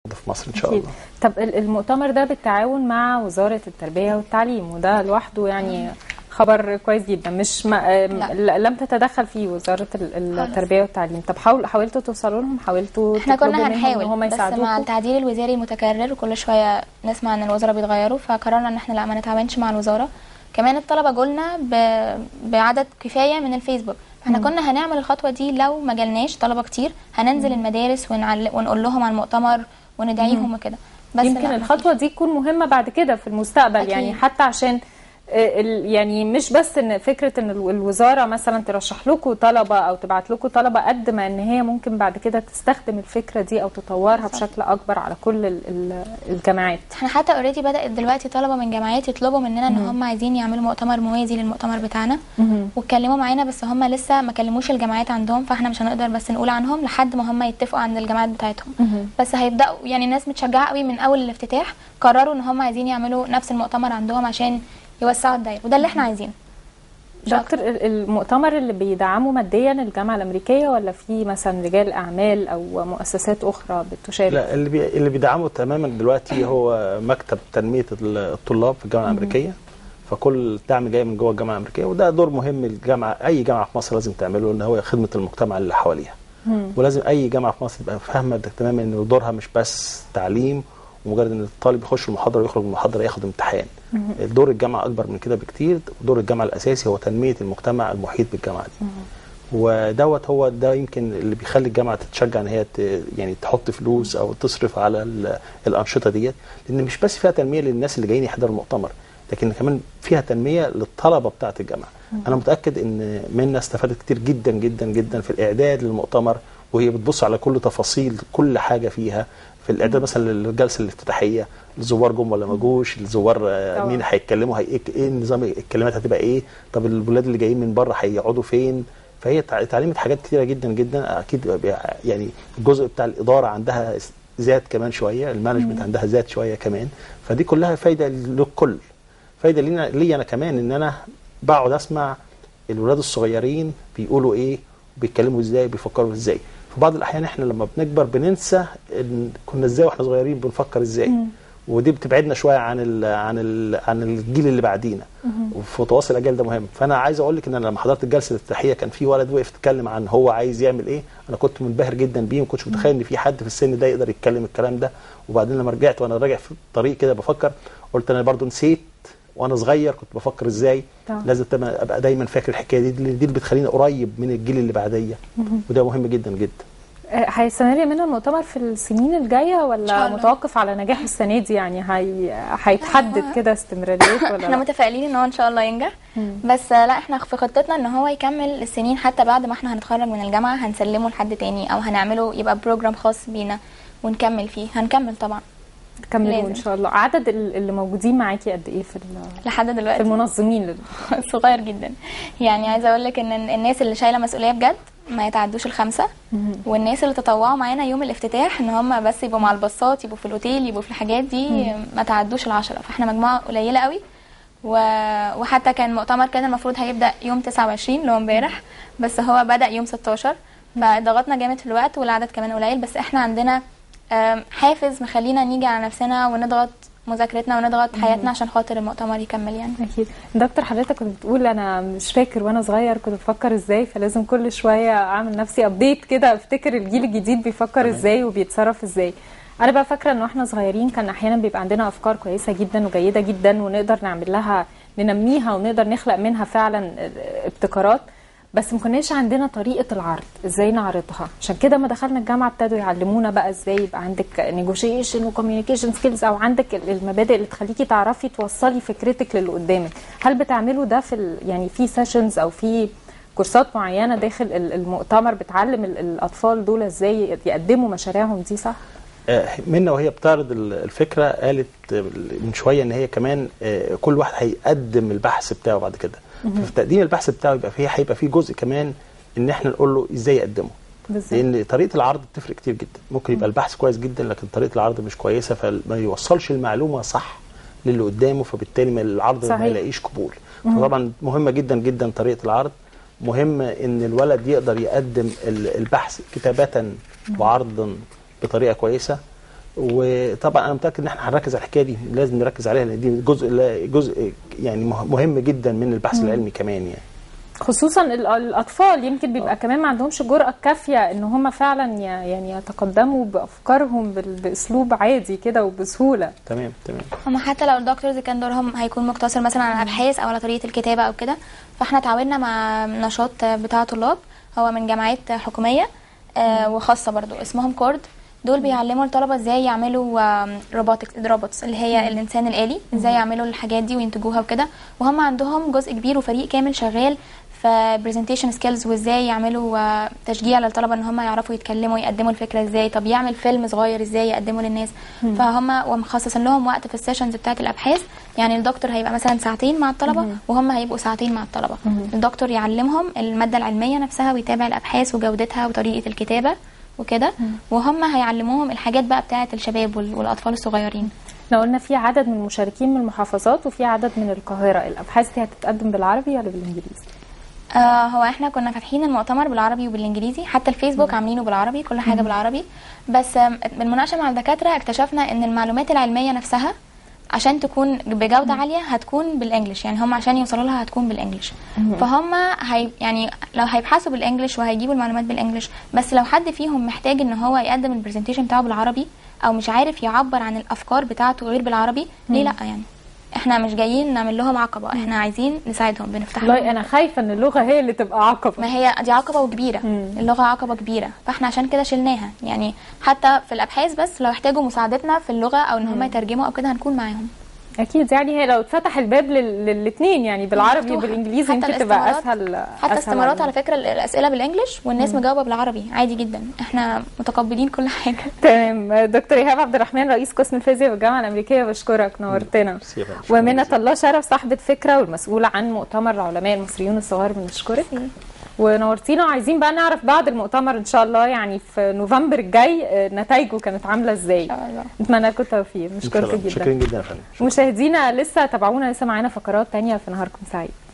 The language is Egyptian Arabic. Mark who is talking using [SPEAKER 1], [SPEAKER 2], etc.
[SPEAKER 1] في مصر ان شاء
[SPEAKER 2] أكيد.
[SPEAKER 1] الله
[SPEAKER 2] طب ال- المؤتمر ده بالتعاون مع وزارة التربية والتعليم وده لوحده يعني خبر كويس جدا مش ما آم،
[SPEAKER 3] لا.
[SPEAKER 2] ل- لم تتدخل فيه وزارة ال- التربية والتعليم طب حاول حاولتوا توصلوا لهم حاولتوا
[SPEAKER 3] احنا
[SPEAKER 2] تطلبوا
[SPEAKER 3] كنا
[SPEAKER 2] منهم
[SPEAKER 3] هنحاول
[SPEAKER 2] ان هم
[SPEAKER 3] بس مع
[SPEAKER 2] يساعدوكم
[SPEAKER 3] التعديل الوزاري المتكرر وكل شويه نسمع ان الوزراء بيتغيروا فقررنا ان احنا لا ما نتعاونش مع الوزاره كمان الطلبه جولنا ب... بعدد كفايه من الفيسبوك احنا كنا هنعمل الخطوه دي لو ما جالناش طلبه كتير هننزل المدارس ونعل... ونقول لهم على المؤتمر وندعيهم وكده بس
[SPEAKER 2] يمكن
[SPEAKER 3] لا،
[SPEAKER 2] الخطوة دي تكون مهمة بعد كده في المستقبل
[SPEAKER 3] أكيد.
[SPEAKER 2] يعني حتى عشان آه، ال- يعني مش بس ان فكره ان ال- الوزاره مثلا ترشح لكم طلبه او تبعت لكم طلبه قد ما ان هي ممكن بعد كده تستخدم الفكره دي او تطورها بشكل اكبر على كل ال- ال- الجامعات
[SPEAKER 3] احنا حتى اوريدي بدات دلوقتي طلبه من جامعات يطلبوا مننا ان هم عايزين يعملوا مؤتمر موازي للمؤتمر بتاعنا واتكلموا معانا بس هم لسه ما كلموش الجامعات عندهم فاحنا مش هنقدر بس نقول عنهم لحد ما هم يتفقوا عند الجامعات بتاعتهم بس هيبداوا يعني الناس متشجعه قوي من اول الافتتاح قرروا ان هم عايزين يعملوا نفس المؤتمر عندهم عشان يوسعوا الدايره وده اللي احنا عايزينه مش
[SPEAKER 2] دكتور ال- المؤتمر اللي بيدعمه ماديا الجامعه الامريكيه ولا في مثلا رجال اعمال او مؤسسات اخرى بتشارك
[SPEAKER 1] لا اللي بي... اللي بيدعمه تماما دلوقتي هو مكتب تنميه الطلاب في الجامعه الامريكيه فكل الدعم جاي من جوه الجامعه الامريكيه وده دور مهم الجامعه اي جامعه في مصر لازم تعمله ان هو خدمه المجتمع اللي حواليها ولازم اي جامعه في مصر تبقى فاهمه ده تماما ان دورها مش بس تعليم ومجرد ان الطالب يخش المحاضره ويخرج من المحاضره ياخد امتحان دور الجامعه اكبر من كده بكتير دور الجامعه الاساسي هو تنميه المجتمع المحيط بالجامعه دي ودوت هو ده يمكن اللي بيخلي الجامعه تتشجع ان هي ت- يعني تحط فلوس او تصرف على ال- الانشطه ديت لان مش بس فيها تنميه للناس اللي جايين يحضروا المؤتمر لكن كمان فيها تنميه للطلبه بتاعه الجامعه انا متاكد ان منا استفادت كتير جدا جدا جدا في الاعداد للمؤتمر وهي بتبص على كل تفاصيل كل حاجه فيها في الاعداد مثلا للجلسه الافتتاحيه الزوار جم ولا ما جوش الزوار آه،
[SPEAKER 2] طبعا.
[SPEAKER 1] مين هيتكلموا هي ايه إيه نظام الكلمات هتبقى ايه طب الولاد اللي جايين من بره هيقعدوا فين فهي تع- اتعلمت حاجات كتيره جدا جدا اكيد بي- يعني الجزء بتاع الاداره عندها زاد كمان شويه المانجمنت عندها زاد شويه كمان فدي كلها فايده للكل فايده لينا لي انا كمان ان انا بقعد اسمع الولاد الصغيرين بيقولوا ايه بيتكلموا ازاي بيفكروا ازاي في بعض الاحيان احنا لما بنكبر بننسى إن كنا ازاي واحنا صغيرين بنفكر ازاي ودي بتبعدنا شويه عن ال عن ال عن الجيل اللي بعدينا وفي تواصل الاجيال ده مهم فانا عايز اقول لك ان انا لما حضرت الجلسه الافتتاحيه كان في ولد وقف يتكلم عن هو عايز يعمل ايه انا كنت منبهر جدا بيه ما كنتش متخيل ان في حد في السن ده يقدر يتكلم الكلام ده وبعدين لما رجعت وانا راجع في الطريق كده بفكر قلت انا برضو نسيت وانا صغير كنت بفكر ازاي
[SPEAKER 2] طبعا.
[SPEAKER 1] لازم تبقى- ابقى دايما فاكر الحكايه دي دي اللي بتخليني قريب من الجيل اللي بعديه وده مهم جدا جدا
[SPEAKER 2] آه، هيستمر منه المؤتمر في السنين الجايه
[SPEAKER 3] إن
[SPEAKER 2] ولا
[SPEAKER 3] شاء الله.
[SPEAKER 2] متوقف على نجاح السنه دي يعني هي هيتحدد كده استمراريته ولا
[SPEAKER 3] احنا
[SPEAKER 2] لا؟
[SPEAKER 3] متفائلين ان هو ان شاء الله ينجح بس آه، لا احنا في خطتنا ان هو يكمل السنين حتى بعد ما احنا هنتخرج من الجامعه هنسلمه لحد تاني او هنعمله يبقى بروجرام خاص بينا ونكمل فيه هنكمل طبعا
[SPEAKER 2] كملوا
[SPEAKER 3] لازم.
[SPEAKER 2] ان شاء الله عدد ال- اللي موجودين معاكي قد ايه في ال-
[SPEAKER 3] لحد
[SPEAKER 2] في
[SPEAKER 3] دلوقتي
[SPEAKER 2] المنظمين لل-
[SPEAKER 3] صغير جدا يعني عايزه اقول لك ان الناس اللي شايله مسؤوليه بجد ما يتعدوش الخمسه والناس اللي تطوعوا معانا يوم الافتتاح ان هم بس يبقوا مع الباصات يبقوا في الاوتيل يبقوا في الحاجات دي ما تعدوش العشرة فاحنا مجموعه قليله قوي و... وحتى كان مؤتمر كان المفروض هيبدا يوم 29 اللي هو امبارح بس هو بدا يوم 16 فضغطنا جامد في الوقت والعدد كمان قليل بس احنا عندنا آم، حافز مخلينا نيجي على نفسنا ونضغط مذاكرتنا ونضغط حياتنا عشان خاطر المؤتمر يكمل يعني
[SPEAKER 2] اكيد دكتور حضرتك كنت بتقول انا مش فاكر وانا صغير كنت بفكر ازاي فلازم كل شويه اعمل نفسي ابديت كده افتكر الجيل الجديد بيفكر ازاي وبيتصرف ازاي انا بقى فاكره ان احنا صغيرين كان احيانا بيبقى عندنا افكار كويسه جدا وجيده جدا ونقدر نعمل لها ننميها ونقدر نخلق منها فعلا ابتكارات بس ما كناش عندنا طريقه العرض ازاي نعرضها عشان كده ما دخلنا الجامعه ابتدوا يعلمونا بقى ازاي يبقى عندك نيجوشيشن وكوميونيكيشن سكيلز او عندك ال- المبادئ اللي تخليكي تعرفي توصلي فكرتك للي قدامك هل بتعملوا ده في ال- يعني في سيشنز او في كورسات معينه داخل ال- المؤتمر بتعلم ال- الاطفال دول ازاي يقدموا مشاريعهم دي صح
[SPEAKER 1] آه، منى وهي بتعرض ال- الفكره قالت آه، من شويه ان هي كمان آه، كل واحد هيقدم البحث بتاعه بعد كده ففي تقديم البحث بتاعه يبقى فيه هيبقى فيه جزء كمان ان احنا نقول له ازاي يقدمه
[SPEAKER 2] بالظبط
[SPEAKER 1] لان طريقه العرض بتفرق كتير جدا ممكن يبقى البحث كويس جدا لكن طريقه العرض مش كويسه فما يوصلش المعلومه صح للي قدامه فبالتالي ما العرض
[SPEAKER 2] صحيح.
[SPEAKER 1] ما يلاقيش قبول فطبعا مهمه جدا جدا طريقه العرض مهم ان الولد يقدر يقدم ال- البحث كتابه وعرضا بطريقه كويسه وطبعا انا متاكد ان احنا هنركز على الحكايه دي لازم نركز عليها لان دي جزء لا- جزء يعني مه- مهم جدا من البحث العلمي كمان يعني
[SPEAKER 2] خصوصا ال- الاطفال يمكن بيبقى كمان ما عندهمش جرأة كافية ان هم فعلا ي- يعني يتقدموا بافكارهم بال- باسلوب عادي كده وبسهولة
[SPEAKER 1] تمام تمام
[SPEAKER 3] هما حتى لو الدكتورز كان دورهم هيكون مقتصر مثلا على الابحاث او على طريقه الكتابه او كده فاحنا تعاوننا مع نشاط بتاع طلاب هو من جامعات حكوميه آه، وخاصه برضو اسمهم كورد دول بيعلموا الطلبه ازاي يعملوا روبوتكس روبوتس اللي هي الانسان الالي ازاي يعملوا الحاجات دي وينتجوها وكده وهم عندهم جزء كبير وفريق كامل شغال في برزنتيشن سكيلز وازاي يعملوا آه، تشجيع للطلبه ان هم يعرفوا يتكلموا يقدموا الفكره ازاي طب يعمل فيلم صغير ازاي يقدمه للناس فهم ومخصصين لهم وقت في السيشنز بتاعه الابحاث يعني الدكتور هيبقى مثلا ساعتين مع الطلبه وهم هيبقوا ساعتين مع الطلبه الدكتور يعلمهم الماده العلميه نفسها ويتابع الابحاث وجودتها وطريقه الكتابه وكده وهم هيعلموهم الحاجات بقى بتاعه الشباب وال- والاطفال الصغيرين
[SPEAKER 2] احنا قلنا في عدد من المشاركين من المحافظات وفي عدد من القاهرة الابحاث دي هتتقدم بالعربي ولا بالانجليزي
[SPEAKER 3] آه هو احنا كنا فاتحين المؤتمر بالعربي وبالانجليزي حتى الفيسبوك عاملينه بالعربي كل حاجه بالعربي بس آم، بالمناقشه مع الدكاتره اكتشفنا ان المعلومات العلميه نفسها عشان تكون بجوده عاليه هتكون بالانجلش يعني هم عشان يوصلوا لها هتكون بالانجلش فهم هي يعني لو هيبحثوا بالانجلش وهيجيبوا المعلومات بالانجلش بس لو حد فيهم محتاج ان هو يقدم البرزنتيشن بتاعه بالعربي او مش عارف يعبر عن الافكار بتاعته غير بالعربي ليه لا يعني احنا مش جايين نعمل لهم عقبه احنا عايزين نساعدهم بنفتح لهم
[SPEAKER 2] والله انا خايفة ان اللغة هي اللي تبقى عقبة
[SPEAKER 3] ما هي دي عقبة وكبيرة
[SPEAKER 2] مم.
[SPEAKER 3] اللغة عقبة كبيرة فاحنا عشان كده شلناها يعني حتى في الأبحاث بس لو احتاجوا مساعدتنا في اللغة أو إن هم يترجموا أو كده هنكون معاهم
[SPEAKER 2] اكيد يعني هي لو اتفتح الباب للاثنين يعني بالعربي
[SPEAKER 3] مفتوحة.
[SPEAKER 2] وبالانجليزي
[SPEAKER 3] حتى
[SPEAKER 2] يمكن تبقى
[SPEAKER 3] الاستمارات-
[SPEAKER 2] اسهل
[SPEAKER 3] حتى
[SPEAKER 2] أسهل
[SPEAKER 3] استمارات
[SPEAKER 2] علينا.
[SPEAKER 3] على فكرة الأسئلة بالإنجلش والناس مجاوبة بالعربي عادي جدا احنا متقبلين كل حاجة
[SPEAKER 2] تمام دكتور ايهاب عبد الرحمن رئيس قسم الفيزياء بالجامعه الامريكيه بشكرك نورتنا
[SPEAKER 1] ميرسي يا فندم. شكراً
[SPEAKER 2] ومنة
[SPEAKER 1] جزيلاً.
[SPEAKER 2] الله شرف صاحبه فكره والمسؤوله عن مؤتمر العلماء المصريون الصغار بنشكرك ونورتينا وعايزين بقى نعرف بعد المؤتمر ان شاء الله يعني في نوفمبر الجاي آه، نتائجه كانت عامله ازاي
[SPEAKER 3] إن شاء الله
[SPEAKER 2] نتمنى لكم التوفيق
[SPEAKER 1] إن شاء
[SPEAKER 2] بشكرك
[SPEAKER 1] الله.
[SPEAKER 2] جدا
[SPEAKER 1] شكرا جدا يا فندم
[SPEAKER 2] مشاهدينا لسه تابعونا لسه معانا فقرات تانية في نهاركم سعيد